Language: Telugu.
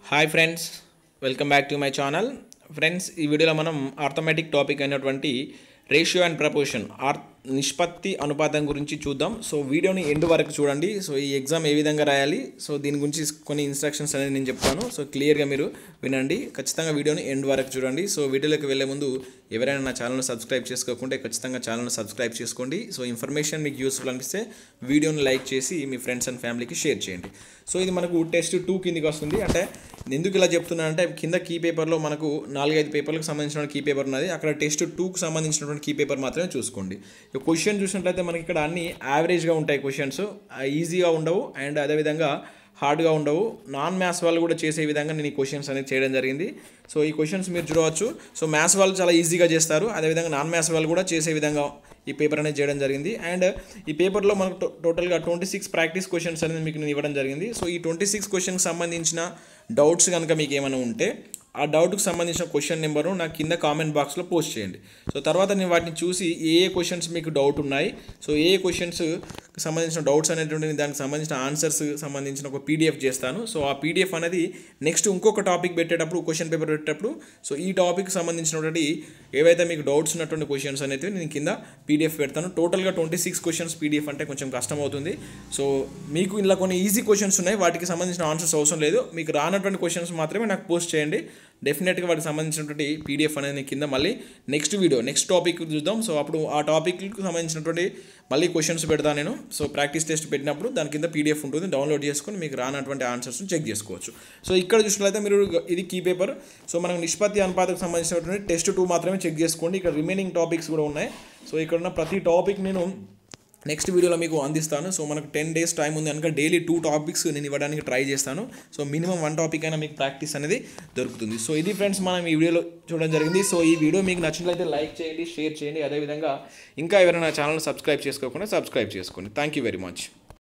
hi friends welcome back to my channel friends ఈ వీడియోలో మనం ఆర్థమెటిక్ టాపిక్ అయినటువంటి రేషియో అండ్ ప్రపోర్షన్ ఆర్ నిష్పత్తి అనుపాతం గురించి చూద్దాం సో వీడియోని ఎండ్ వరకు చూడండి సో ఈ ఎగ్జామ్ ఏ విధంగా రాయాలి సో దీని గురించి కొన్ని ఇన్స్ట్రక్షన్స్ అనేది నేను చెప్తాను సో క్లియర్గా మీరు వినండి ఖచ్చితంగా వీడియోని ఎండ్ వరకు చూడండి సో వీడియోలోకి వెళ్ళే ముందు ఎవరైనా నా ఛానల్ని సబ్స్క్రైబ్ చేసుకోకుంటే ఖచ్చితంగా ఛానల్ని సబ్స్క్రైబ్ చేసుకోండి సో ఇన్ఫర్మేషన్ మీకు యూస్ఫుల్ అనిపిస్తే వీడియోని లైక్ చేసి మీ ఫ్రెండ్స్ అండ్ ఫ్యామిలీకి షేర్ చేయండి సో ఇది మనకు టెస్ట్ టూ కిందికి వస్తుంది అంటే ఎందుకు ఇలా చెప్తున్నా అంటే కింద కీ పేపర్లో మనకు నాలుగైదు పేపర్లకు సంబంధించిన కీ పేపర్ ఉన్నది అక్కడ టెస్ట్ టూకి సంబంధించినటువంటి కీ పేపర్ మాత్రమే చూసుకోండి ఇక క్వశ్చన్ చూసినట్లయితే మనకి ఇక్కడ అన్ని యావరేజ్గా ఉంటాయి క్వశ్చన్స్ ఈజీగా ఉండవు అండ్ అదేవిధంగా హార్డ్గా ఉండవు నాన్ మ్యాథ్స్ వాళ్ళు కూడా చేసే విధంగా నేను ఈ క్వశ్చన్స్ అనేది చేయడం జరిగింది సో ఈ క్వశ్చన్స్ మీరు చూడవచ్చు సో మ్యాథ్స్ వాళ్ళు చాలా ఈజీగా చేస్తారు అదేవిధంగా నాన్ మ్యాథ్స్ వాళ్ళు కూడా చేసే విధంగా ఈ పేపర్ అనేది చేయడం జరిగింది అండ్ ఈ పేపర్లో మనకు టో- టోటల్గా ట్వంటీ సిక్స్ ప్రాక్టీస్ క్వశ్చన్స్ అనేది మీకు నేను ఇవ్వడం జరిగింది సో ఈ ట్వంటీ సిక్స్ క్వశ్చన్కి సంబంధించిన డౌట్స్ కనుక మీకు ఏమైనా ఉంటే ఆ డౌట్కి సంబంధించిన క్వశ్చన్ నెంబరు నాకు కింద కామెంట్ బాక్స్లో పోస్ట్ చేయండి సో తర్వాత నేను వాటిని చూసి ఏ ఏ క్వశ్చన్స్ మీకు డౌట్ ఉన్నాయి సో ఏ ఏ క్వశ్చన్స్ సంబంధించిన డౌట్స్ అనేటువంటి దానికి సంబంధించిన ఆన్సర్స్ సంబంధించిన ఒక పీడిఎఫ్ చేస్తాను సో ఆ పీడిఎఫ్ అనేది నెక్స్ట్ ఇంకొక టాపిక్ పెట్టేటప్పుడు క్వశ్చన్ పేపర్ పెట్టేటప్పుడు సో ఈ టాపిక్ సంబంధించినటువంటి ఏవైతే మీకు డౌట్స్ ఉన్నటువంటి క్వశ్చన్స్ అనేది నేను కింద పీడిఎఫ్ పెడతాను టోటల్గా ట్వంటీ సిక్స్ క్వశ్చన్స్ పీడిఎఫ్ అంటే కొంచెం కష్టం అవుతుంది సో మీకు ఇలా కొన్ని ఈజీ క్వశ్చన్స్ ఉన్నాయి వాటికి సంబంధించిన ఆన్సర్స్ అవసరం లేదు మీకు రానటువంటి క్వశ్చన్స్ మాత్రమే నాకు పోస్ట్ చేయండి డెఫినెట్గా వాటికి సంబంధించినటువంటి పీడిఎఫ్ అనేది నేను కింద మళ్ళీ నెక్స్ట్ వీడియో నెక్స్ట్ టాపిక్ చూద్దాం సో అప్పుడు ఆ టాపిక్కి సంబంధించినటువంటి మళ్ళీ క్వశ్చన్స్ పెడతాను నేను సో ప్రాక్టీస్ టెస్ట్ పెట్టినప్పుడు దాని కింద పీడిఎఫ్ ఉంటుంది డౌన్లోడ్ చేసుకొని మీకు రానటువంటి ఆన్సర్స్ని చెక్ చేసుకోవచ్చు సో ఇక్కడ చూసినట్లయితే మీరు ఇది కీ పేపర్ సో మనకు నిష్పత్తి అనుపాతకు సంబంధించినటువంటి టెస్ట్ టూ మాత్రమే చెక్ చేసుకోండి ఇక్కడ రిమైనింగ్ టాపిక్స్ కూడా ఉన్నాయి సో ఇక్కడ ఉన్న ప్రతి టాపిక్ నేను నెక్స్ట్ వీడియోలో మీకు అందిస్తాను సో మనకు టెన్ డేస్ టైం ఉంది కనుక డైలీ టూ టాపిక్స్ నేను ఇవ్వడానికి ట్రై చేస్తాను సో మినిమం వన్ టాపిక్ అయినా మీకు ప్రాక్టీస్ అనేది దొరుకుతుంది సో ఇది ఫ్రెండ్స్ మనం ఈ వీడియోలో చూడడం జరిగింది సో ఈ వీడియో మీకు నచ్చినట్లయితే లైక్ చేయండి షేర్ చేయండి అదేవిధంగా ఇంకా ఎవరైనా ఛానల్ సబ్స్క్రైబ్ చేసుకోకుండా సబ్స్క్రైబ్ చేసుకోండి థ్యాంక్ యూ వెరీ మచ్